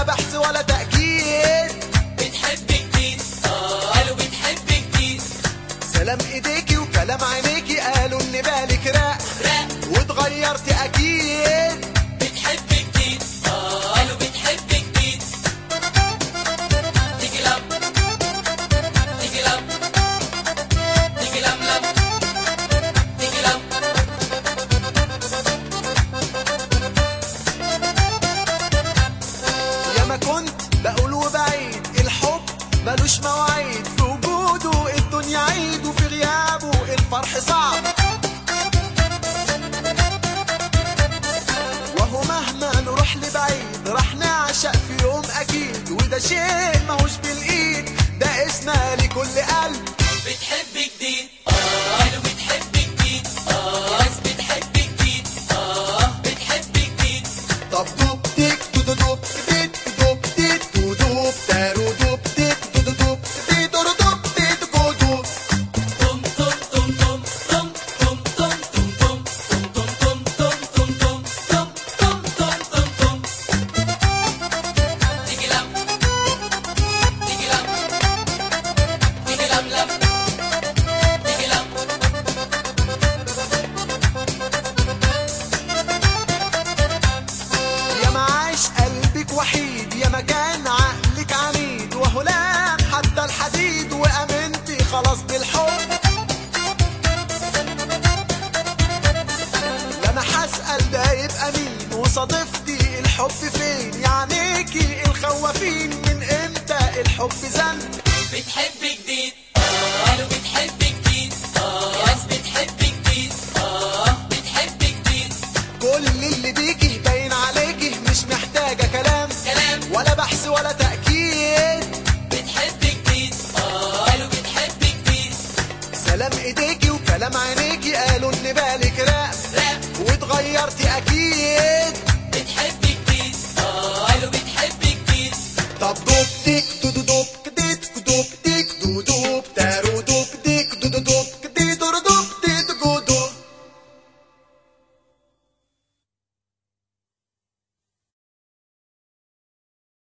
بحث ولا تأكيد بتحب جديد اه قالوا بتحب جديد سلام ايديكي وكلام عينيكي قالوا ان بالك راق رق واتغيرت اكيد بتحب جديد اه قالوا بتحب جديد تيجي لم تيجي لم تيجي لم لم تيجي لم يا ما كنت بقول وبعيد الحب ملوش مواعيد في وجوده الدنيا عيد وفي غيابه الفرح صعب وهو مهما نروح لبعيد راح نعشق في يوم اكيد وده شيء ماهوش بالايد ده اسمه لكل قلب بتحب جديد اه قالوا بتحب جديد اه ناس بتحب جديد اه بتحب جديد طب دوب تيك دو دوب تيك دوب تيك دو دوب تارو دوب تيك دو دوب تيك دو دوب تيك دو دوب توم توم توم توم توم توم توم توم توم توم توم توم توم توم توم توم توم توم تيجي لم تيجي لم تيجي لم لم تيجي لم يا ما عاش قلبك وحيد يا ما كان عقلك عنيد وهو لام حتى الحديد وامنتي خلاص بالحب لا انا هسأل ده يبقى مين وصادفتي الحب فين يعنيكي الخوافين من امتى الحب ذنب بتحب جديد اه قالوا بتحب جديد اه ناس بتحب جديد اه بتحب جديد كل اللي بيجي باين عليكي مش محتاجة كلام كلام ولا بحث ولا تأكيد بتحب جديد اه قالوا بتحب جديد سلام ايديكي وكلام عينيكي قالوا ان بالك راق راب واتغيرتي